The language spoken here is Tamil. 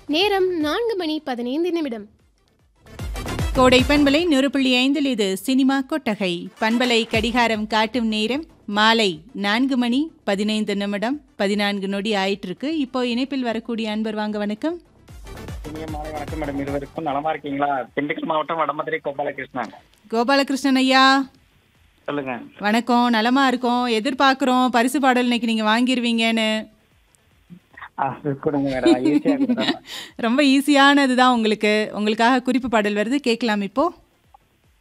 நேரம் நான்கு மணி பதினைந்து நிமிடம் கோடை பண்பலை நூறு புள்ளி ஐந்தில் இது சினிமா கொட்டகை பண்பலை கடிகாரம் காட்டும் நேரம் மாலை நான்கு மணி பதினைந்து நிமிடம் பதினான்கு நொடி ஆயிட்டு இருக்கு இப்போ இணைப்பில் வரக்கூடிய அன்பர் வாங்க வணக்கம் இனிய மாலை வணக்கம் மேடம் இருவருக்கும் நலமா இருக்கீங்களா திண்டுக்கல் மாவட்டம் வடமதுரை கோபாலகிருஷ்ணன் கோபாலகிருஷ்ணன் ஐயா சொல்லுங்க வணக்கம் நலமா இருக்கோம் எதிர்பார்க்குறோம் பரிசு பாடல் இன்னைக்கு நீங்க வாங்கிருவீங்கன்னு ஆ, கொடுங்க மேடம் ஈஸியா கொடுங்க ரொம்ப ஈஸியானது தான் உங்களுக்கு உங்களுக்காக குறிப்பு பாடல் வருது கேட்கலாம் இப்போ